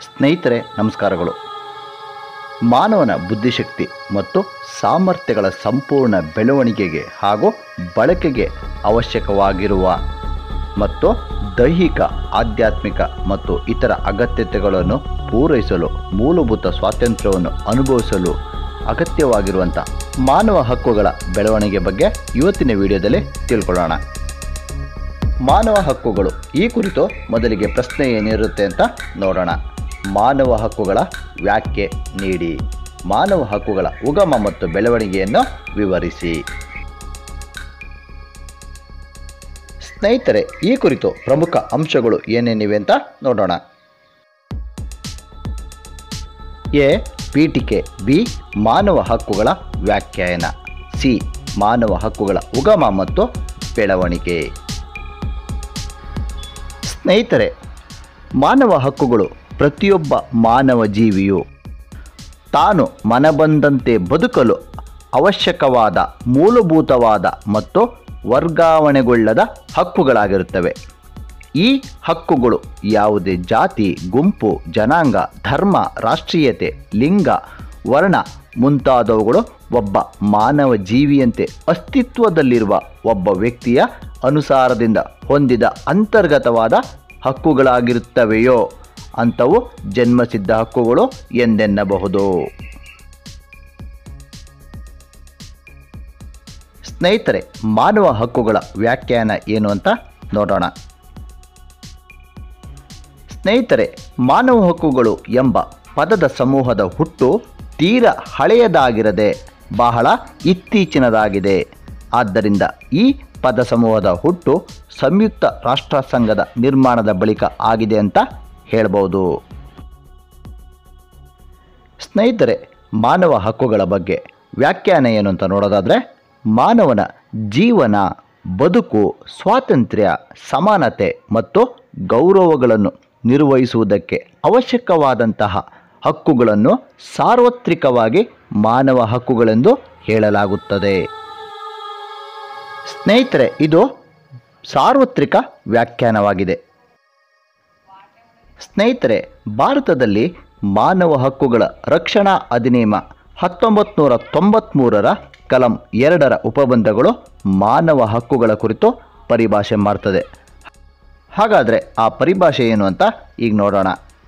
ಸ್ನೇಹಿತರೆ ನಮಸ್ಕಾರಗಳು ಮಾನವನ ಬುದ್ಧಿಶಕ್ತಿ ಮತ್ತು ಸಾಮರ್ಥ್ಯಗಳ ಸಂಪೂರ್ಣ ಬೆಳವಣಿಗೆಗೆ ಹಾಗೂ ಬಳಕೆಗೆ ಅವಶ್ಯಕವಾಗಿರುವ ಮತ್ತು ದೈಹಿಕ ಆಧ್ಯಾತ್ಮಿಕ ಮತ್ತು ಇತರ ಅಗತ್ಯತೆಗಳನ್ನು ಪೂರೈಸಲು ಮೂಲಭೂತ ಸ್ವಾತಂತ್ರ್ಯವನ್ನು ಅನುಭವಿಸಲು ಅಗತ್ಯವಾಗಿರುವಂಥ ಮಾನವ ಹಕ್ಕುಗಳ ಬೆಳವಣಿಗೆ ಬಗ್ಗೆ ಇವತ್ತಿನ ವಿಡಿಯೋದಲ್ಲಿ ತಿಳ್ಕೊಳ್ಳೋಣ ಮಾನವ ಹಕ್ಕುಗಳು ಈ ಕುರಿತು ಮೊದಲಿಗೆ ಪ್ರಶ್ನೆ ಏನಿರುತ್ತೆ ಅಂತ ನೋಡೋಣ ಮಾನವ ಹಕ್ಕುಗಳ ವ್ಯಾಖ್ಯೆ ನೀಡಿ ಮಾನವ ಹಕ್ಕುಗಳ ಉಗಮ ಮತ್ತು ಬೆಳವಣಿಗೆಯನ್ನು ವಿವರಿಸಿ ಸ್ನೇಹಿತರೆ ಈ ಕುರಿತು ಪ್ರಮುಖ ಅಂಶಗಳು ಏನೇನಿವೆ ಅಂತ ನೋಡೋಣ ಎ ಪೀಠಿಕೆ ಬಿ ಮಾನವ ಹಕ್ಕುಗಳ ವ್ಯಾಖ್ಯಾನ ಸಿ ಮಾನವ ಹಕ್ಕುಗಳ ಉಗಮ ಮತ್ತು ಬೆಳವಣಿಗೆ ಸ್ನೇಹಿತರೆ ಮಾನವ ಹಕ್ಕುಗಳು ಪ್ರತಿಯೊಬ್ಬ ಮಾನವ ಜೀವಿಯು ತಾನು ಮನಬಂದಂತೆ ಬದುಕಲು ಅವಶ್ಯಕವಾದ ಮೂಲಭೂತವಾದ ಮತ್ತು ವರ್ಗಾವಣೆಗೊಳ್ಳದ ಹಕ್ಕುಗಳಾಗಿರುತ್ತವೆ ಈ ಹಕ್ಕುಗಳು ಯಾವುದೇ ಜಾತಿ ಗುಂಪು ಜನಾಂಗ ಧರ್ಮ ರಾಷ್ಟ್ರೀಯತೆ ಲಿಂಗ ವರ್ಣ ಮುಂತಾದವುಗಳು ಒಬ್ಬ ಮಾನವ ಜೀವಿಯಂತೆ ಅಸ್ತಿತ್ವದಲ್ಲಿರುವ ಒಬ್ಬ ವ್ಯಕ್ತಿಯ ಅನುಸಾರದಿಂದ ಹೊಂದಿದ ಅಂತರ್ಗತವಾದ ಹಕ್ಕುಗಳಾಗಿರುತ್ತವೆಯೋ ಅಂಥವು ಜನ್ಮಸಿದ್ಧ ಹಕ್ಕುಗಳು ಎಂದೆನ್ನಬಹುದು ಸ್ನೇಹಿತರೆ ಮಾನವ ಹಕ್ಕುಗಳ ವ್ಯಾಖ್ಯಾನ ಏನು ಅಂತ ನೋಡೋಣ ಸ್ನೇಹಿತರೆ ಮಾನವ ಹಕ್ಕುಗಳು ಎಂಬ ಪದದ ಸಮೂಹದ ಹುಟ್ಟು ತೀರ ಹಳೆಯದಾಗಿರದೆ ಬಹಳ ಇತ್ತೀಚಿನದಾಗಿದೆ ಆದ್ದರಿಂದ ಈ ಪದ ಸಮೂಹದ ಹುಟ್ಟು ಸಂಯುಕ್ತ ರಾಷ್ಟ್ರ ಸಂಘದ ನಿರ್ಮಾಣದ ಬಳಿಕ ಆಗಿದೆ ಅಂತ ಹೇಳ್ಬೋದು ಸ್ನೇಹಿತರೆ ಮಾನವ ಹಕ್ಕುಗಳ ಬಗ್ಗೆ ವ್ಯಾಖ್ಯಾನ ಏನು ಅಂತ ನೋಡೋದಾದರೆ ಮಾನವನ ಜೀವನ ಬದುಕು ಸ್ವಾತಂತ್ರ್ಯ ಸಮಾನತೆ ಮತ್ತು ಗೌರವಗಳನ್ನು ನಿರ್ವಹಿಸುವುದಕ್ಕೆ ಅವಶ್ಯಕವಾದಂತಹ ಹಕ್ಕುಗಳನ್ನು ಸಾರ್ವತ್ರಿಕವಾಗಿ ಮಾನವ ಹಕ್ಕುಗಳೆಂದು ಹೇಳಲಾಗುತ್ತದೆ ಸ್ನೇಹಿತರೆ ಇದು ಸಾರ್ವತ್ರಿಕ ವ್ಯಾಖ್ಯಾನವಾಗಿದೆ ಸ್ನೇಹಿತರೆ ಭಾರತದಲ್ಲಿ ಮಾನವ ಹಕ್ಕುಗಳ ರಕ್ಷಣಾ ಅಧಿನಿಯಮ ಹತ್ತೊಂಬತ್ತು ನೂರ ತೊಂಬತ್ತ್ಮೂರರ ಕಲಂ ಎರಡರ ಉಪಬಂಧಗಳು ಮಾನವ ಹಕ್ಕುಗಳ ಕುರಿತು ಪರಿಭಾಷೆ ಮಾಡ್ತದೆ ಹಾಗಾದರೆ ಆ ಪರಿಭಾಷೆ ಏನು ಅಂತ ಈಗ ನೋಡೋಣ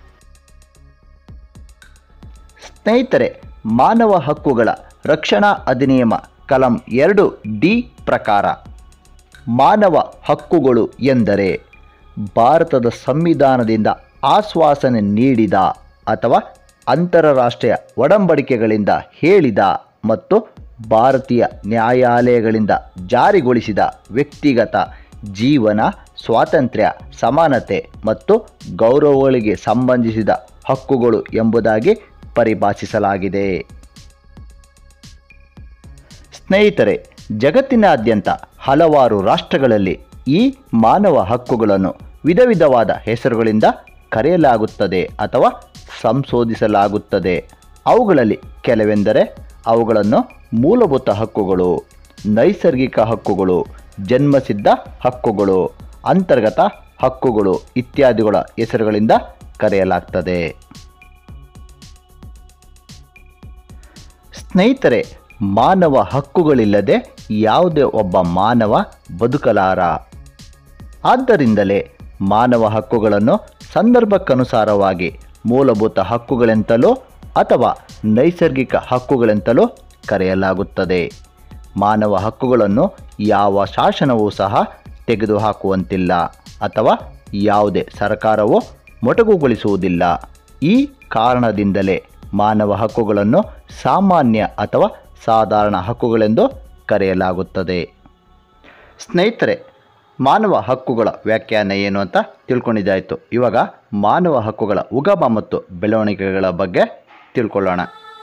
ಸ್ನೇಹಿತರೆ ಮಾನವ ಹಕ್ಕುಗಳ ರಕ್ಷಣಾ ಅಧಿನಿಯಮ ಕಲಂ ಎರಡು ಡಿ ಪ್ರಕಾರ ಮಾನವ ಹಕ್ಕುಗಳು ಎಂದರೆ ಭಾರತದ ಸಂವಿಧಾನದಿಂದ ಆಶ್ವಾಸನೆ ನೀಡಿದ ಅಥವಾ ಅಂತಾರಾಷ್ಟ್ರೀಯ ಒಡಂಬಡಿಕೆಗಳಿಂದ ಹೇಳಿದ ಮತ್ತು ಭಾರತೀಯ ನ್ಯಾಯಾಲಯಗಳಿಂದ ಜಾರಿಗೊಳಿಸಿದ ವ್ಯಕ್ತಿಗತ ಜೀವನ ಸ್ವಾತಂತ್ರ್ಯ ಸಮಾನತೆ ಮತ್ತು ಗೌರವಗಳಿಗೆ ಸಂಬಂಧಿಸಿದ ಹಕ್ಕುಗಳು ಎಂಬುದಾಗಿ ಪರಿಭಾಷಿಸಲಾಗಿದೆ ಸ್ನೇಹಿತರೆ ಜಗತ್ತಿನಾದ್ಯಂತ ಹಲವಾರು ರಾಷ್ಟ್ರಗಳಲ್ಲಿ ಈ ಮಾನವ ಹಕ್ಕುಗಳನ್ನು ವಿಧ ವಿಧವಾದ ಹೆಸರುಗಳಿಂದ ಕರೆಯಲಾಗುತ್ತದೆ ಅಥವಾ ಸಂಶೋಧಿಸಲಾಗುತ್ತದೆ ಅವುಗಳಲ್ಲಿ ಕೆಲವೆಂದರೆ ಅವುಗಳನ್ನು ಮೂಲಭೂತ ಹಕ್ಕುಗಳು ನೈಸರ್ಗಿಕ ಹಕ್ಕುಗಳು ಜನ್ಮಸಿದ್ಧ ಹಕ್ಕುಗಳು ಅಂತರ್ಗತ ಹಕ್ಕುಗಳು ಇತ್ಯಾದಿಗಳ ಹೆಸರುಗಳಿಂದ ಕರೆಯಲಾಗ್ತದೆ ಸ್ನೇಹಿತರೆ ಮಾನವ ಹಕ್ಕುಗಳಿಲ್ಲದೆ ಯಾವುದೇ ಒಬ್ಬ ಮಾನವ ಬದುಕಲಾರ ಆದ್ದರಿಂದಲೇ ಮಾನವ ಹಕ್ಕುಗಳನ್ನು ಸಂದರ್ಭಕ್ಕನುಸಾರವಾಗಿ ಮೂಲಭೂತ ಹಕ್ಕುಗಳೆಂತಲೋ ಅಥವಾ ನೈಸರ್ಗಿಕ ಹಕ್ಕುಗಳೆಂತಲೂ ಕರೆಯಲಾಗುತ್ತದೆ ಮಾನವ ಹಕ್ಕುಗಳನ್ನು ಯಾವ ಶಾಸನವೂ ಸಹ ತೆಗೆದುಹಾಕುವಂತಿಲ್ಲ ಅಥವಾ ಯಾವುದೇ ಸರ್ಕಾರವೂ ಮೊಟಕುಗೊಳಿಸುವುದಿಲ್ಲ ಈ ಕಾರಣದಿಂದಲೇ ಮಾನವ ಹಕ್ಕುಗಳನ್ನು ಸಾಮಾನ್ಯ ಅಥವಾ ಸಾಧಾರಣ ಹಕ್ಕುಗಳೆಂದು ಕರೆಯಲಾಗುತ್ತದೆ ಸ್ನೇಹಿತರೆ ಮಾನವ ಹಕ್ಕುಗಳ ವ್ಯಾಖ್ಯಾನ ಏನು ಅಂತ ತಿಳ್ಕೊಂಡಿದ್ದಾಯಿತು ಇವಾಗ ಮಾನವ ಹಕ್ಕುಗಳ ಉಗಮ ಮತ್ತು ಬೆಳವಣಿಗೆಗಳ ಬಗ್ಗೆ ತಿಳ್ಕೊಳ್ಳೋಣ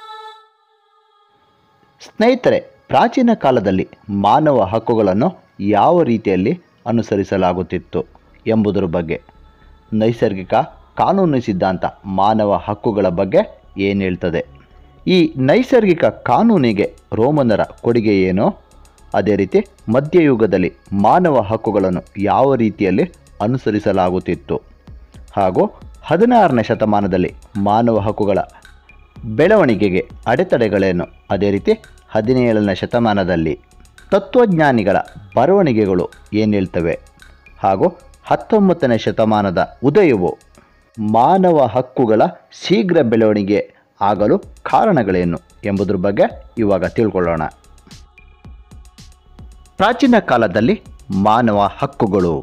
ಸ್ನೇಹಿತರೆ ಪ್ರಾಚೀನ ಕಾಲದಲ್ಲಿ ಮಾನವ ಹಕ್ಕುಗಳನ್ನು ಯಾವ ರೀತಿಯಲ್ಲಿ ಅನುಸರಿಸಲಾಗುತ್ತಿತ್ತು ಎಂಬುದರ ಬಗ್ಗೆ ನೈಸರ್ಗಿಕ ಕಾನೂನು ಸಿದ್ಧಾಂತ ಮಾನವ ಹಕ್ಕುಗಳ ಬಗ್ಗೆ ಏನು ಹೇಳ್ತದೆ ಈ ನೈಸರ್ಗಿಕ ಕಾನೂನಿಗೆ ರೋಮನರ ಕೊಡುಗೆ ಏನೋ ಅದೇ ರೀತಿ ಮಧ್ಯಯುಗದಲ್ಲಿ ಮಾನವ ಹಕ್ಕುಗಳನ್ನು ಯಾವ ರೀತಿಯಲ್ಲಿ ಅನುಸರಿಸಲಾಗುತ್ತಿತ್ತು ಹಾಗೂ ಹದಿನಾರನೇ ಶತಮಾನದಲ್ಲಿ ಮಾನವ ಹಕ್ಕುಗಳ ಬೆಳವಣಿಗೆಗೆ ಅಡೆತಡೆಗಳೇನು ಅದೇ ರೀತಿ ಹದಿನೇಳನೇ ಶತಮಾನದಲ್ಲಿ ತತ್ವಜ್ಞಾನಿಗಳ ಬರವಣಿಗೆಗಳು ಏನು ಹೇಳ್ತವೆ ಹಾಗೂ ಹತ್ತೊಂಬತ್ತನೇ ಶತಮಾನದ ಉದಯವು ಮಾನವ ಹಕ್ಕುಗಳ ಶೀಘ್ರ ಬೆಳವಣಿಗೆ ಆಗಲು ಕಾರಣಗಳೇನು ಎಂಬುದ್ರ ಬಗ್ಗೆ ಇವಾಗ ತಿಳ್ಕೊಳ್ಳೋಣ ಪ್ರಾಚೀನ ಕಾಲದಲ್ಲಿ ಮಾನವ ಹಕ್ಕುಗಳು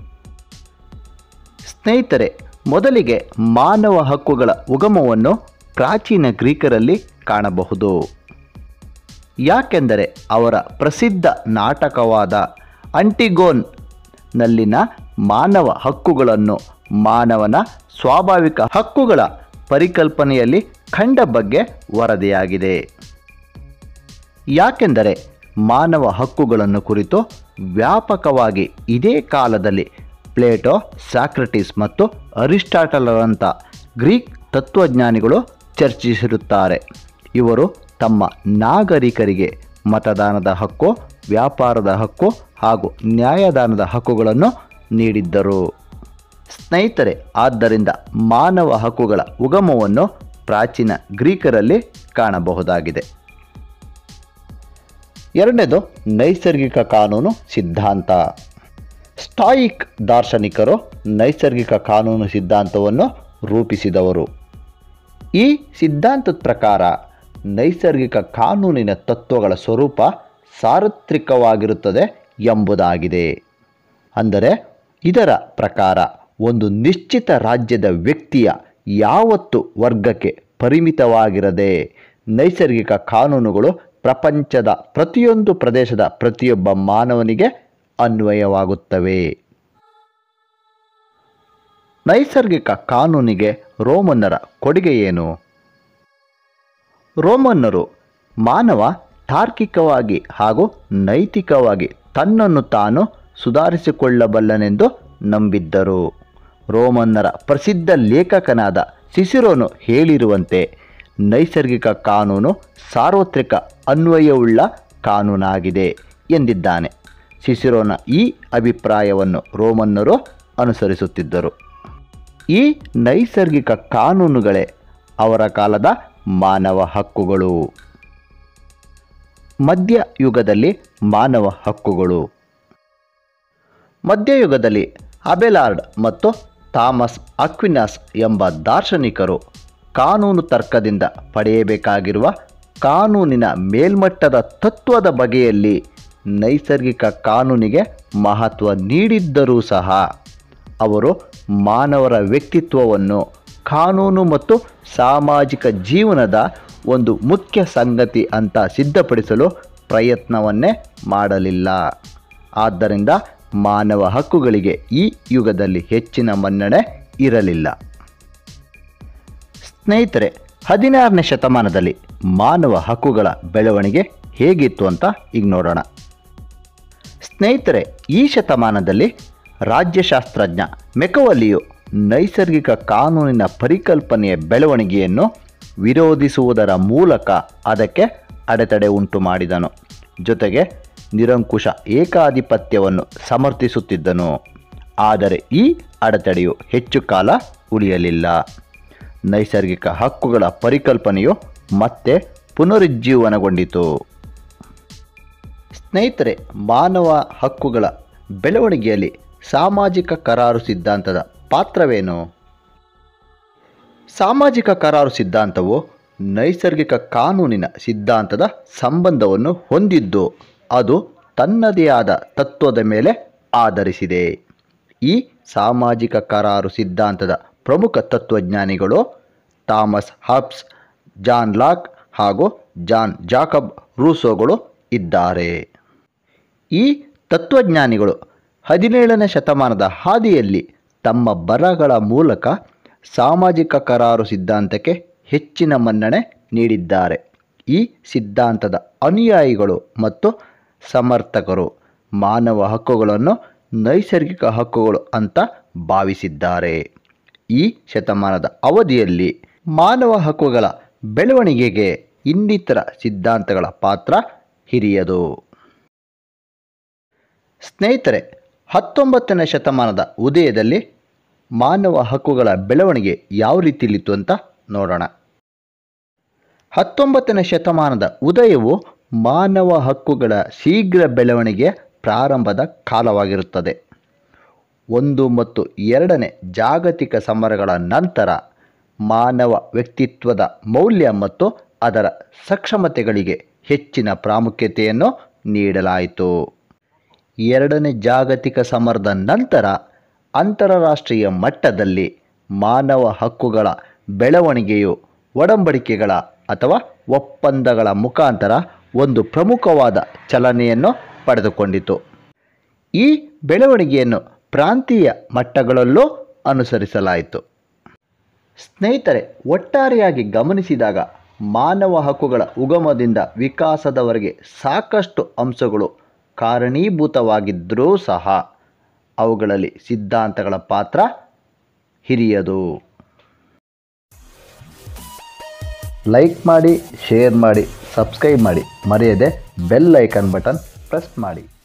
ಸ್ನೇಹಿತರೆ ಮೊದಲಿಗೆ ಮಾನವ ಹಕ್ಕುಗಳ ಉಗಮವನ್ನು ಪ್ರಾಚೀನ ಗ್ರೀಕರಲ್ಲಿ ಕಾಣಬಹುದು ಯಾಕೆಂದರೆ ಅವರ ಪ್ರಸಿದ್ಧ ನಾಟಕವಾದ ಅಂಟಿಗೋನ್ನಲ್ಲಿನ ಮಾನವ ಹಕ್ಕುಗಳನ್ನು ಮಾನವನ ಸ್ವಾಭಾವಿಕ ಹಕ್ಕುಗಳ ಪರಿಕಲ್ಪನೆಯಲ್ಲಿ ಕಂಡ ಬಗ್ಗೆ ವರದಿಯಾಗಿದೆ ಯಾಕೆಂದರೆ ಮಾನವ ಹಕ್ಕುಗಳನ್ನು ಕುರಿತು ವ್ಯಾಪಕವಾಗಿ ಇದೇ ಕಾಲದಲ್ಲಿ ಪ್ಲೇಟೋ ಸಾಕ್ರಟಿಸ್ ಮತ್ತು ಅರಿಸ್ಟಾಟಲರಂಥ ಗ್ರೀಕ್ ತತ್ವಜ್ಞಾನಿಗಳು ಚರ್ಚಿಸಿರುತ್ತಾರೆ ಇವರು ತಮ್ಮ ನಾಗರಿಕರಿಗೆ ಮತದಾನದ ಹಕ್ಕು ವ್ಯಾಪಾರದ ಹಕ್ಕು ಹಾಗೂ ನ್ಯಾಯದಾನದ ಹಕ್ಕುಗಳನ್ನು ನೀಡಿದ್ದರು ಸ್ನೇಹಿತರೆ ಆದ್ದರಿಂದ ಮಾನವ ಹಕ್ಕುಗಳ ಉಗಮವನ್ನು ಪ್ರಾಚೀನ ಗ್ರೀಕರಲ್ಲಿ ಕಾಣಬಹುದಾಗಿದೆ ಎರಡನೇದು ನೈಸರ್ಗಿಕ ಕಾನೂನು ಸಿದ್ಧಾಂತ ಸ್ಟಾಯಿಕ್ ದಾರ್ಶನಿಕರು ನೈಸರ್ಗಿಕ ಕಾನೂನು ಸಿದ್ಧಾಂತವನ್ನು ರೂಪಿಸಿದವರು ಈ ಸಿದ್ಧಾಂತದ ಪ್ರಕಾರ ನೈಸರ್ಗಿಕ ಕಾನೂನಿನ ತತ್ವಗಳ ಸ್ವರೂಪ ಸಾರ್ವತ್ರಿಕವಾಗಿರುತ್ತದೆ ಎಂಬುದಾಗಿದೆ ಅಂದರೆ ಇದರ ಪ್ರಕಾರ ಒಂದು ನಿಶ್ಚಿತ ರಾಜ್ಯದ ವ್ಯಕ್ತಿಯ ಯಾವತ್ತು ವರ್ಗಕ್ಕೆ ಪರಿಮಿತವಾಗಿರದೆ ನೈಸರ್ಗಿಕ ಕಾನೂನುಗಳು ಪ್ರಪಂಚದ ಪ್ರತಿಯೊಂದು ಪ್ರದೇಶದ ಪ್ರತಿಯೊಬ್ಬ ಮಾನವನಿಗೆ ಅನ್ವಯವಾಗುತ್ತವೆ ನೈಸರ್ಗಿಕ ಕಾನೂನಿಗೆ ರೋಮನ್ನರ ಕೊಡುಗೆ ಏನು ರೋಮನ್ನರು ಮಾನವ ತಾರ್ಕಿಕವಾಗಿ ಹಾಗೂ ನೈತಿಕವಾಗಿ ತನ್ನನ್ನು ತಾನು ಸುಧಾರಿಸಿಕೊಳ್ಳಬಲ್ಲನೆಂದು ನಂಬಿದ್ದರು ರೋಮನ್ನರ ಪ್ರಸಿದ್ಧ ಲೇಖಕನಾದ ಸಿಸಿರೋನು ಹೇಳಿರುವಂತೆ ನೈಸರ್ಗಿಕ ಕಾನೂನು ಸಾರ್ವತ್ರಿಕ ಅನ್ವಯವುಳ್ಳ ಕಾನೂನಾಗಿದೆ ಎಂದಿದ್ದಾನೆ ಸಿಸಿರೋನ ಈ ಅಭಿಪ್ರಾಯವನ್ನು ರೋಮನ್ನರು ಅನುಸರಿಸುತ್ತಿದ್ದರು ಈ ನೈಸರ್ಗಿಕ ಕಾನೂನುಗಳೇ ಅವರ ಕಾಲದ ಮಾನವ ಹಕ್ಕುಗಳು ಮಧ್ಯಯುಗದಲ್ಲಿ ಮಾನವ ಹಕ್ಕುಗಳು ಮಧ್ಯಯುಗದಲ್ಲಿ ಅಬೆಲಾರ್ಡ್ ಮತ್ತು ಥಾಮಸ್ ಅಕ್ವಿನಾಸ್ ಎಂಬ ದಾರ್ಶನಿಕರು ಕಾನೂನು ತರ್ಕದಿಂದ ಪಡೆಯಬೇಕಾಗಿರುವ ಕಾನೂನಿನ ಮೇಲ್ಮಟ್ಟದ ತತ್ವದ ಬಗೆಯಲ್ಲಿ ನೈಸರ್ಗಿಕ ಕಾನೂನಿಗೆ ಮಹತ್ವ ನೀಡಿದ್ದರೂ ಸಹ ಅವರು ಮಾನವರ ವ್ಯಕ್ತಿತ್ವವನ್ನು ಕಾನೂನು ಮತ್ತು ಸಾಮಾಜಿಕ ಜೀವನದ ಒಂದು ಮುಖ್ಯ ಸಂಗತಿ ಅಂತ ಸಿದ್ಧಪಡಿಸಲು ಪ್ರಯತ್ನವನ್ನೇ ಮಾಡಲಿಲ್ಲ ಆದ್ದರಿಂದ ಮಾನವ ಹಕ್ಕುಗಳಿಗೆ ಈ ಯುಗದಲ್ಲಿ ಹೆಚ್ಚಿನ ಮನ್ನಣೆ ಇರಲಿಲ್ಲ ಸ್ನೇಹಿತರೆ ಹದಿನಾರನೇ ಶತಮಾನದಲ್ಲಿ ಮಾನವ ಹಕ್ಕುಗಳ ಬೆಳವಣಿಗೆ ಹೇಗಿತ್ತು ಅಂತ ಈಗ ನೋಡೋಣ ಸ್ನೇಹಿತರೆ ಈ ಶತಮಾನದಲ್ಲಿ ರಾಜ್ಯಶಾಸ್ತ್ರಜ್ಞ ಮೆಕವಲ್ಲಿಯು ನೈಸರ್ಗಿಕ ಕಾನೂನಿನ ಪರಿಕಲ್ಪನೆಯ ಬೆಳವಣಿಗೆಯನ್ನು ವಿರೋಧಿಸುವುದರ ಮೂಲಕ ಅದಕ್ಕೆ ಅಡೆತಡೆ ಉಂಟು ಮಾಡಿದನು ಜೊತೆಗೆ ನಿರಂಕುಶ ಏಕಾಧಿಪತ್ಯವನ್ನು ಸಮರ್ಥಿಸುತ್ತಿದ್ದನು ಆದರೆ ಈ ಅಡೆತಡೆಯು ಹೆಚ್ಚು ಕಾಲ ಉಳಿಯಲಿಲ್ಲ ನೈಸರ್ಗಿಕ ಹಕ್ಕುಗಳ ಪರಿಕಲ್ಪನೆಯು ಮತ್ತೆ ಪುನರುಜ್ಜೀವನಗೊಂಡಿತು ಸ್ನೇಹಿತರೆ ಮಾನವ ಹಕ್ಕುಗಳ ಬೆಳವಣಿಗೆಯಲ್ಲಿ ಸಾಮಾಜಿಕ ಕರಾರು ಸಿದ್ಧಾಂತದ ಪಾತ್ರವೇನು ಸಾಮಾಜಿಕ ಕರಾರು ಸಿದ್ಧಾಂತವು ನೈಸರ್ಗಿಕ ಕಾನೂನಿನ ಸಿದ್ಧಾಂತದ ಸಂಬಂಧವನ್ನು ಹೊಂದಿದ್ದು ಅದು ತನ್ನದೇ ಆದ ತತ್ವದ ಮೇಲೆ ಆಧರಿಸಿದೆ ಈ ಸಾಮಾಜಿಕ ಕರಾರು ಸಿದ್ಧಾಂತದ ಪ್ರಮುಖ ತತ್ವಜ್ಞಾನಿಗಳು ಥಾಮಸ್ ಹಾಬ್ಸ್ ಜಾನ್ ಲಾಕ್ ಹಾಗೂ ಜಾನ್ ಜಾಕಬ್ ರೂಸೋಗಳು ಇದ್ದಾರೆ ಈ ತತ್ವಜ್ಞಾನಿಗಳು ಹದಿನೇಳನೇ ಶತಮಾನದ ಹಾದಿಯಲ್ಲಿ ತಮ್ಮ ಬರಹಗಳ ಮೂಲಕ ಸಾಮಾಜಿಕ ಕರಾರು ಸಿದ್ಧಾಂತಕ್ಕೆ ಹೆಚ್ಚಿನ ಮನ್ನಣೆ ನೀಡಿದ್ದಾರೆ ಈ ಸಿದ್ಧಾಂತದ ಅನುಯಾಯಿಗಳು ಮತ್ತು ಸಮರ್ಥಕರು ಮಾನವ ಹಕ್ಕುಗಳನ್ನು ನೈಸರ್ಗಿಕ ಹಕ್ಕುಗಳು ಅಂತ ಭಾವಿಸಿದ್ದಾರೆ ಈ ಶತಮಾನದ ಅವಧಿಯಲ್ಲಿ ಮಾನವ ಹಕ್ಕುಗಳ ಬೆಳವಣಿಗೆಗೆ ಇನ್ನಿತರ ಸಿದ್ಧಾಂತಗಳ ಪಾತ್ರ ಹಿರಿಯದು ಸ್ನೇಹಿತರೆ ಹತ್ತೊಂಬತ್ತನೇ ಶತಮಾನದ ಉದಯದಲ್ಲಿ ಮಾನವ ಹಕ್ಕುಗಳ ಬೆಳವಣಿಗೆ ಯಾವ ರೀತಿಯಲ್ಲಿತ್ತು ಅಂತ ನೋಡೋಣ ಹತ್ತೊಂಬತ್ತನೇ ಶತಮಾನದ ಉದಯವು ಮಾನವ ಹಕ್ಕುಗಳ ಶೀಘ್ರ ಬೆಳವಣಿಗೆಯ ಪ್ರಾರಂಭದ ಕಾಲವಾಗಿರುತ್ತದೆ ಒಂದು ಮತ್ತು ಎರಡನೇ ಜಾಗತಿಕ ಸಮರಗಳ ನಂತರ ಮಾನವ ವ್ಯಕ್ತಿತ್ವದ ಮೌಲ್ಯ ಮತ್ತು ಅದರ ಸಕ್ಷಮತೆಗಳಿಗೆ ಹೆಚ್ಚಿನ ಪ್ರಾಮುಖ್ಯತೆಯನ್ನು ನೀಡಲಾಯಿತು ಎರಡನೇ ಜಾಗತಿಕ ಸಮರದ ನಂತರ ಅಂತಾರಾಷ್ಟ್ರೀಯ ಮಟ್ಟದಲ್ಲಿ ಮಾನವ ಹಕ್ಕುಗಳ ಬೆಳವಣಿಗೆಯು ಒಡಂಬಡಿಕೆಗಳ ಅಥವಾ ಒಪ್ಪಂದಗಳ ಮುಖಾಂತರ ಒಂದು ಪ್ರಮುಖವಾದ ಚಲನೆಯನ್ನು ಪಡೆದುಕೊಂಡಿತು ಈ ಬೆಳವಣಿಗೆಯನ್ನು ಪ್ರಾಂತೀಯ ಮಟ್ಟಗಳಲ್ಲೂ ಅನುಸರಿಸಲಾಯಿತು ಸ್ನೇಹಿತರೆ ಒಟ್ಟಾರೆಯಾಗಿ ಗಮನಿಸಿದಾಗ ಮಾನವ ಹಕ್ಕುಗಳ ಉಗಮದಿಂದ ವಿಕಾಸದವರೆಗೆ ಸಾಕಷ್ಟು ಅಂಶಗಳು ಕಾರಣೀಭೂತವಾಗಿದ್ದರೂ ಸಹ ಅವುಗಳಲ್ಲಿ ಸಿದ್ಧಾಂತಗಳ ಪಾತ್ರ ಹಿರಿಯದು ಲೈಕ್ ಮಾಡಿ ಶೇರ್ ಮಾಡಿ ಸಬ್ಸ್ಕ್ರೈಬ್ ಮಾಡಿ ಮರೆಯದೆ ಬೆಲ್ ಐಕನ್ ಬಟನ್ ಪ್ರೆಸ್ ಮಾಡಿ